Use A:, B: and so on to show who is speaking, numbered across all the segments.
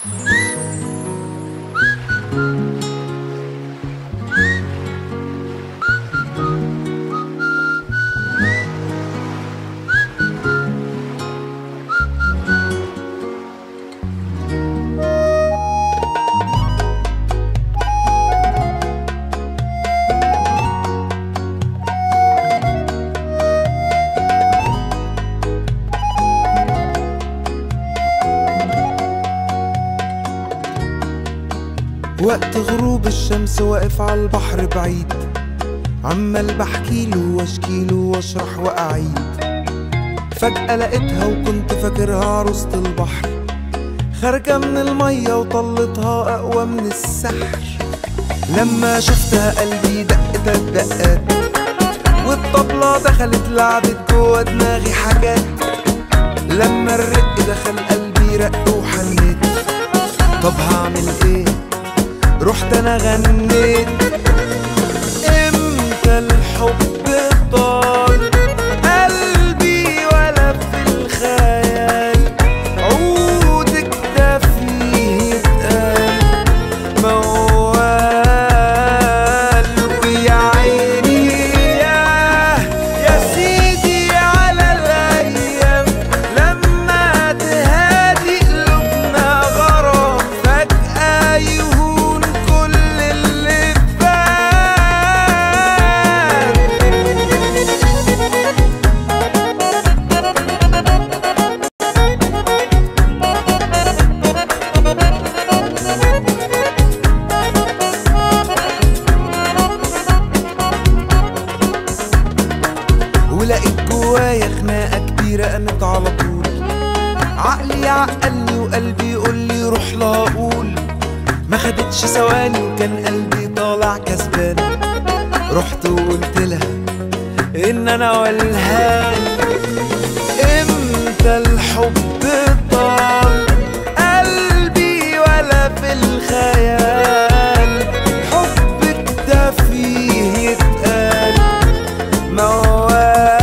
A: وقت غروب الشمس واقف على البحر بعيد عمال بحكيله واشكيله واشرح واعيد فجأة لقيتها وكنت فاكرها عروسة البحر خارجة من المية وطلتها أقوى من السحر لما شفتها قلبي دق دق دقات والطبلة دخلت لعبت جوا دماغي حاجات لما الرق دخل قلبي رق وحنيت طب هعمل ايه رحت انا غنيت امتى الحب طال قلبي ولا في الخيال عودك ده فيه يتقال موال ويا عيني ياه يا سيدي على الايام لما تهادي قلوبنا غرام فجأة يهون كل اللي فات ولقيت جوايا خناقة كبيرة قامت على طول عقلي يعقلني وقلبي يقول لي روح لا اقول ما خدتش ثواني وكان قلبي طالع كسبان رحت وقلت لها ان انا والهان امتى الحب طال قلبي ولا في الخيال حبك ده فيه يتقال موال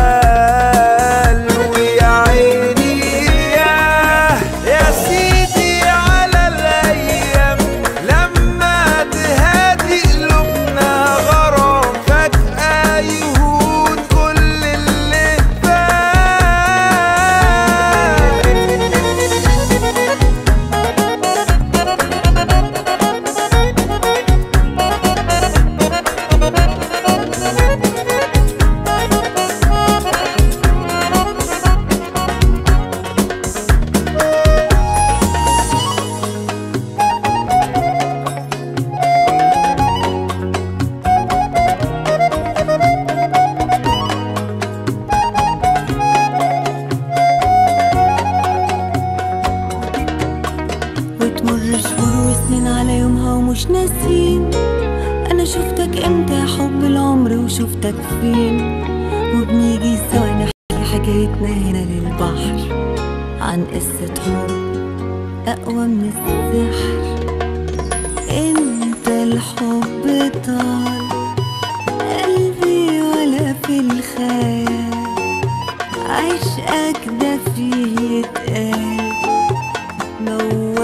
A: ويا عيني ياه يا سيدي على الايام لما تهادي قلوبنا غرام فجأة يهون كل اللي فات
B: وتمر شهور وسنين على يومها ومش ناسين انا شفتك امتى يا حب العمر وشفتك فين وبنيجي سوا نحكي حكايتنا هنا للبحر عن قصة حب اقوى من السحر انت الحب طال قلبي ولا في الخيال عشقك ده فيه يتقال موال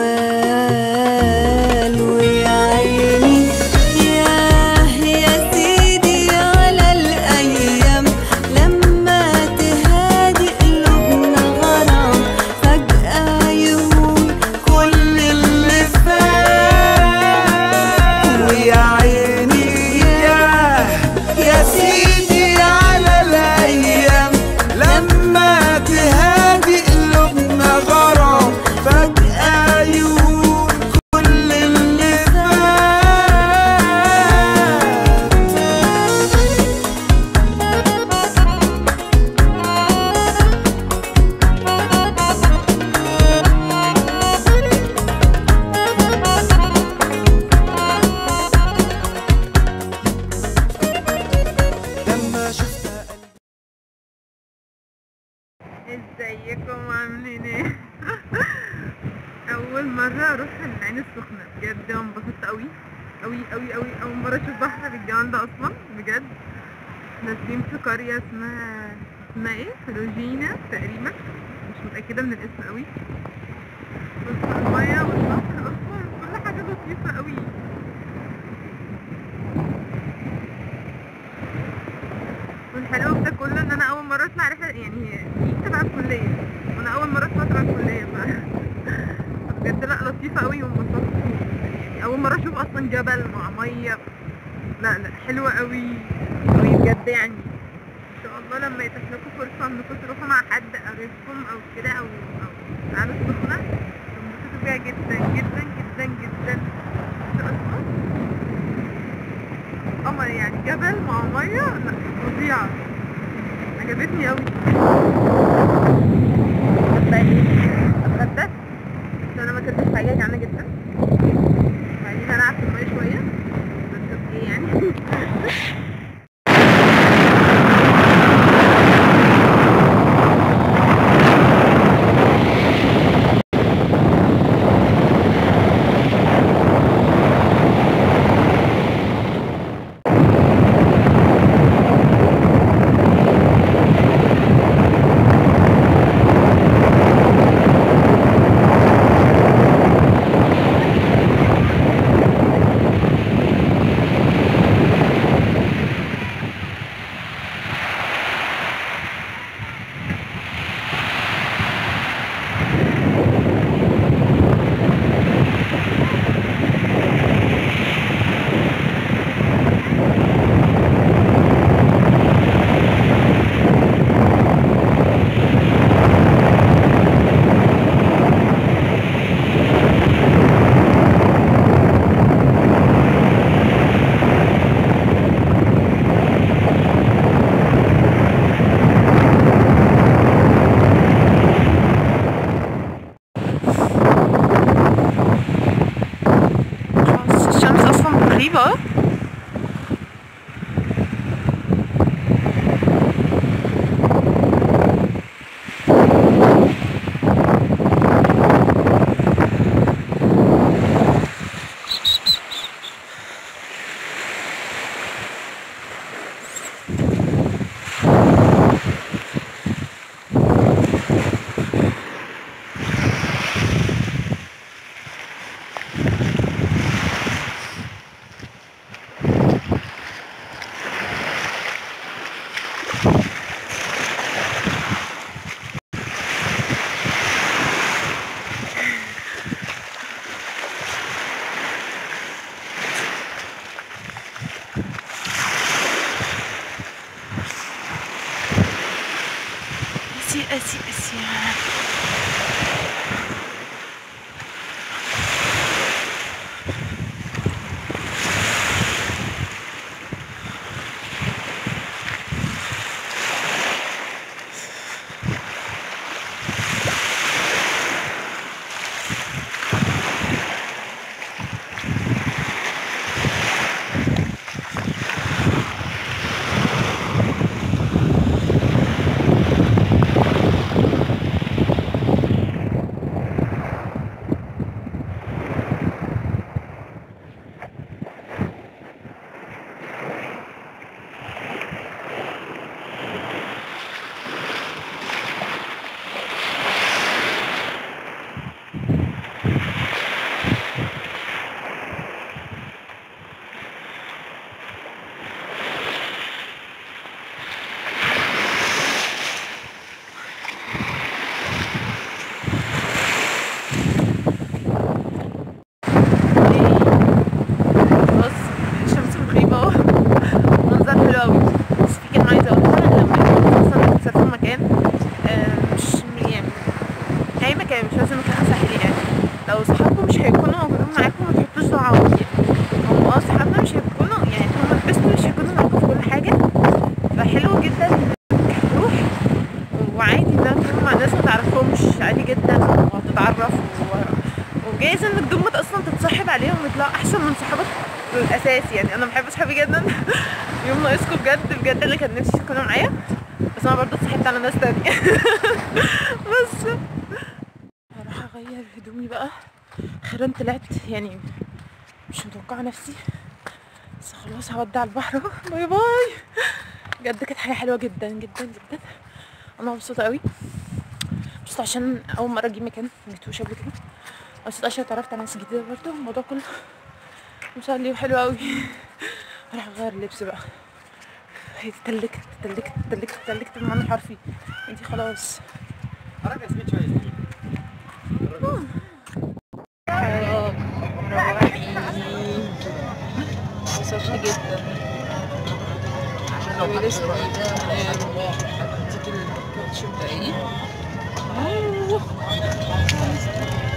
B: ويا عيني ياه يا سيدي على الأيام لما تهادي قلوبنا غرام فجأة يهون كل اللي فات
A: ويا عيني ياه يا سيدي على الايام لما تهادي قلوبنا غرام فجأة يهون كل اللي فات لما شفتها
C: ازيكم عاملين ايه اول مره اروح العين السخنه بجد انبسطت قوي قوي قوي قوي اول مره اشوف بحر بالجمال ده اصلا بجد نازلين في قريه اسمها اسمها ايه فلوجينا تقريبا مش متاكده من الاسم قوي بص الميه والبحر الحلو في ده كله ان انا اول مره اطلع رحله يعني دي تبع الكليه وانا اول مره اطلع تبع الكليه ف بجد لا لطيفه قوي وانبسطت يعني اول مره اشوف اصلا جبل مع ميه لا لا حلوه قوي قوي بجد يعني ان شاء الله لما يتاح لكم فرصه انكم تروحوا مع حد قريبكم او كده او او تعالوا السخنه تنبسطوا فيها جدا جدا جدا جدا بس اصلا قمر يعني جبل مع ميه لا فظيعه عجبتني قوي اتغديت بس انا ما كنتش حاجه جعانه جدا بعدين العب في الميه شويه بس اوكي يعني خلاص الشمس اصلا مغربة اسي اسي اسي بص الشمس مغربة اهو منظر حلو قوي بس في كلمة عايزة اقولها لما تكونوا اصلا بتسافروا مكان آه، مش يعني اي مكان مش لازم مكان ساحلي يعني لو صحابكم مش هيكونوا موجودين معاكم ما تحطوش دعاوى يعني هم اه صحابنا مش هيكونوا يعني هم البيست مش هيكونوا معاكم في كل حاجة فحلو جدا انك تروح وعادي ده تكون مع ناس ما تعرفهمش عادي جدا وهتتعرف و... وجايز انك دمت اصلا تتصاحب عليهم يطلعوا احسن من صحابك الاساسي يعني انا بحب صحابي جدا يوم ناقصكم بجد بجد اللي كان نفسي تكونوا معايا بس انا برضه اتصاحبت على ناس تانية بس هروح اغير هدومي بقى اخيرا طلعت يعني مش متوقعه نفسي بس خلاص هودع البحر اهو باي باي بجد كانت حاجه حلوه جدا جدا جدا انا مبسوطه قوي مبسوطه عشان اول مره اجي مكان مجيتوش قبل كده مبسوطه عشان اتعرفت على ناس جديده برضه الموضوع كله مسلي وحلو قوي هروح اغير اللبس بقى هي اتلكت اتلكت اتلكت اتلكت بالمعنى الحرفي انتي خلاص
B: صافي جدا عشان لو لسه اديك الكوتش بتاعي